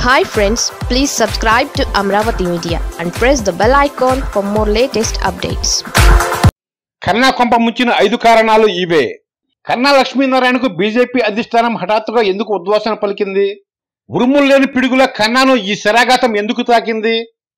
hi friends please subscribe to Amaravati media and press the bell icon for more latest updates కన్నా కొంప ముంచిన ఐదు కారణాలు ఇవే కన్నా లక్ష్మీనారాయణకు బీజేపీ అధిష్టానం హఠాత్తుగా ఎందుకు ఉద్వాసన పలికింది ఉరుములు లేని పిడుగుల కన్నాను ఈ శరాఘాతం ఎందుకు తాకింది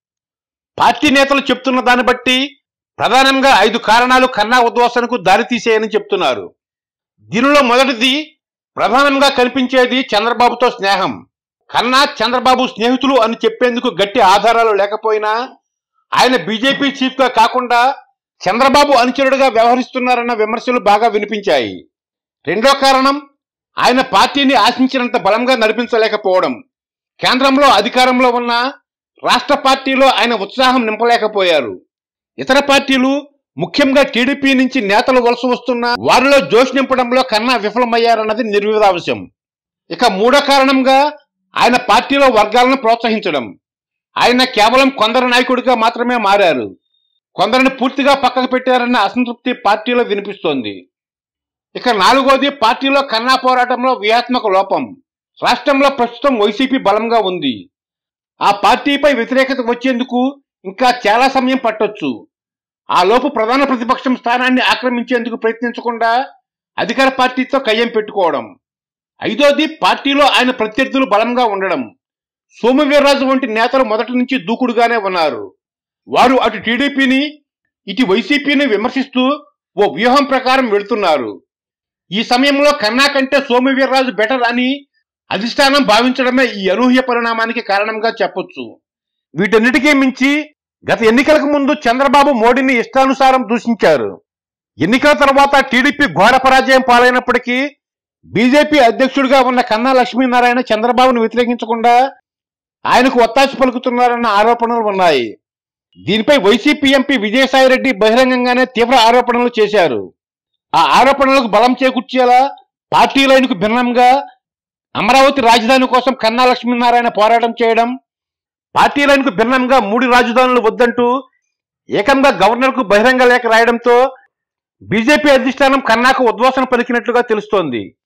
పార్టీ నేతలు చెప్తున్న దాన్ని బట్టి ప్రధానంగా ఐదు కారణాలు కన్నా ఉద్వాసనకు దారితీసేయని చెప్తున్నారు దీనిలో మొదటిది ప్రధానంగా కనిపించేది చంద్రబాబుతో స్నేహం కన్నా చంద్రబాబు స్నేహితులు అని చెప్పేందుకు గట్టి ఆధారాలు లేకపోయినా ఆయన బీజేపీ చీఫ్ గా కాకుండా చంద్రబాబు అనుచరుడుగా వ్యవహరిస్తున్నారన్న విమర్శలు బాగా వినిపించాయి రెండో కారణం ఆయన పార్టీని ఆశించినంత బలంగా నడిపించలేకపోవడం కేంద్రంలో అధికారంలో ఉన్న రాష్ట్ర పార్టీలో ఆయన ఉత్సాహం నింపలేకపోయారు ఇతర పార్టీలు ముఖ్యంగా టీడీపీ నుంచి నేతలు వలస వస్తున్న వారిలో జోష్ నింపడంలో కన్నా విఫలమయ్యారన్నది నిర్వివాదం ఇక మూడో కారణంగా ఆయన పార్టీలో వర్గాలను ప్రోత్సహించడం ఆయన కేవలం కొందరు నాయకుడిగా మాత్రమే మారారు కొందరిని పూర్తిగా పక్కకు పెట్టారన్న అసంతృప్తి పార్టీలో వినిపిస్తోంది ఇక నాలుగోది పార్టీలో కన్నా పోరాటంలో వ్యూహాత్మక లోపం రాష్ట్రంలో ప్రస్తుతం వైసీపీ బలంగా ఉంది ఆ పార్టీపై వ్యతిరేకత వచ్చేందుకు ఇంకా చాలా సమయం పట్టొచ్చు ఆ లోపు ప్రధాన ప్రతిపక్షం స్థానాన్ని ఆక్రమించేందుకు ప్రయత్నించకుండా అధికార పార్టీతో కయ్యం పెట్టుకోవడం ఐదోది పార్టీలో ఆయన ప్రత్యర్థులు బలంగా ఉండడం సోమవీర్రాజు వంటి నేతలు మొదటి నుంచి దూకుడుగానే ఉన్నారు వారు అటు టీడీపీని ఇటు వైసీపీని విమర్శిస్తూ ఓ వ్యూహం ప్రకారం వెళుతున్నారు ఈ సమయంలో కన్నా కంటే సోమవీర్రాజు బెటర్ అని అధిష్టానం భావించడమే ఈ అనూహ్య పరిణామానికి కారణంగా చెప్పొచ్చు వీటన్నిటికీ మించి గత ఎన్నికలకు ముందు చంద్రబాబు మోడీని ఇష్టానుసారం దూషించారు ఎన్నికల తర్వాత టీడీపీ ఘోర పరాజయం పాలైనప్పటికీ బీజేపీ అధ్యక్షుడిగా ఉన్న కన్నా లక్ష్మీనారాయణ చంద్రబాబును వ్యతిరేకించకుండా ఆయనకు ఒత్తాసు పలుకుతున్నారన్న ఆరోపణలు ఉన్నాయి దీనిపై వైసీపీ ఎంపీ విజయసాయిరెడ్డి బహిరంగంగానే తీవ్ర ఆరోపణలు చేశారు ఆ ఆరోపణలకు బలం చేకూర్చేలా పార్టీ లైన్కు భిన్నంగా అమరావతి రాజధాని కోసం కన్నా లక్ష్మీనారాయణ పోరాటం చేయడం పార్టీ లైన్కు భిన్నంగా మూడు రాజధానులు వద్దంటూ ఏకంగా గవర్నర్కు బహిరంగ లేఖ రాయడంతో బీజేపీ అధిష్టానం కన్నాకు ఉద్వాసన పలికినట్లుగా తెలుస్తోంది